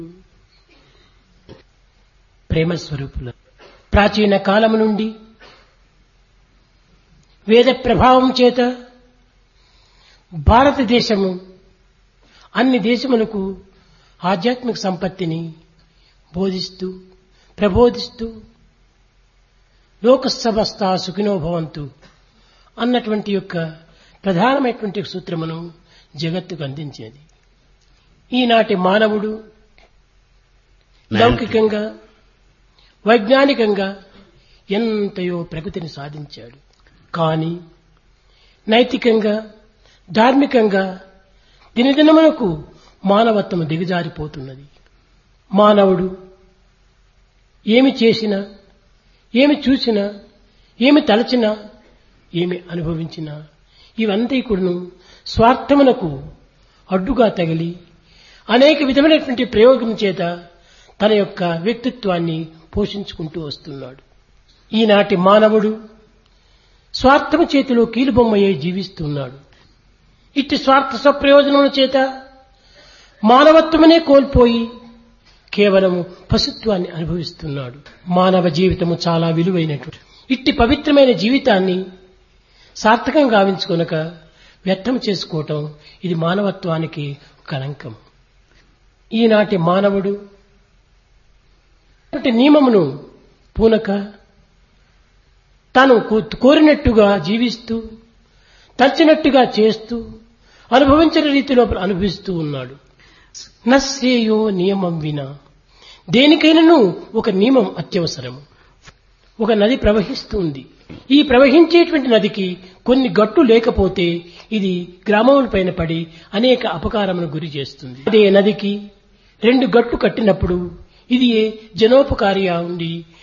ప్రేమ స్వరూపుల ప్రాచీన కాలము నుండి వేద ప్రభావం చేత భారతదేశము అన్ని దేశములకు ఆధ్యాత్మిక సంపత్తిని బోధిస్తూ ప్రబోధిస్తూ లోక సమస్త సుఖినో భవంతు అన్నటువంటి యొక్క ప్రధానమైనటువంటి సూత్రమును జగత్తుకు అందించేది ఈనాటి మానవుడు లౌకికంగా వైజ్ఞానికంగా ఎంతయో ప్రగతిని సాధించాడు కానీ నైతికంగా ధార్మికంగా దినదినమునకు మానవత్వం దిగజారిపోతున్నది మానవుడు ఏమి చేసినా ఏమి చూసినా ఏమి తలచినా ఏమి అనుభవించినా ఇవంతా కూడాను స్వార్థమునకు అడ్డుగా తగిలి అనేక విధమైనటువంటి ప్రయోగం చేత తన యొక్క వ్యక్తిత్వాన్ని పోషించుకుంటూ వస్తున్నాడు ఈనాటి మానవుడు స్వార్థము చేతిలో కీలుబొమ్మయ్యే జీవిస్తున్నాడు ఇట్టి స్వార్థ స్వప్రయోజనముల చేత మానవత్వమనే కోల్పోయి కేవలము పశుత్వాన్ని అనుభవిస్తున్నాడు మానవ జీవితము చాలా విలువైనటువంటి ఇట్టి పవిత్రమైన జీవితాన్ని సార్థకం గావించుకొనక వ్యర్థం చేసుకోవటం ఇది మానవత్వానికి కలంకం ఈనాటి మానవుడు నియమమును పూనక తాను కోరినట్టుగా జీవిస్తూ తచ్చినట్టుగా చేస్తూ అనుభవించిన రీతిలో అనుభవిస్తూ ఉన్నాడు నశ్రేయో నియమం వినా దేనికైనాను ఒక నియమం అత్యవసరము ఒక నది ప్రవహిస్తుంది ఈ ప్రవహించేటువంటి నదికి కొన్ని గట్టు లేకపోతే ఇది గ్రామముల పైన పడి అనేక అపకారమును గురి చేస్తుంది అదే నదికి రెండు గట్లు కట్టినప్పుడు ఇది జనోపకారిగా ఉండి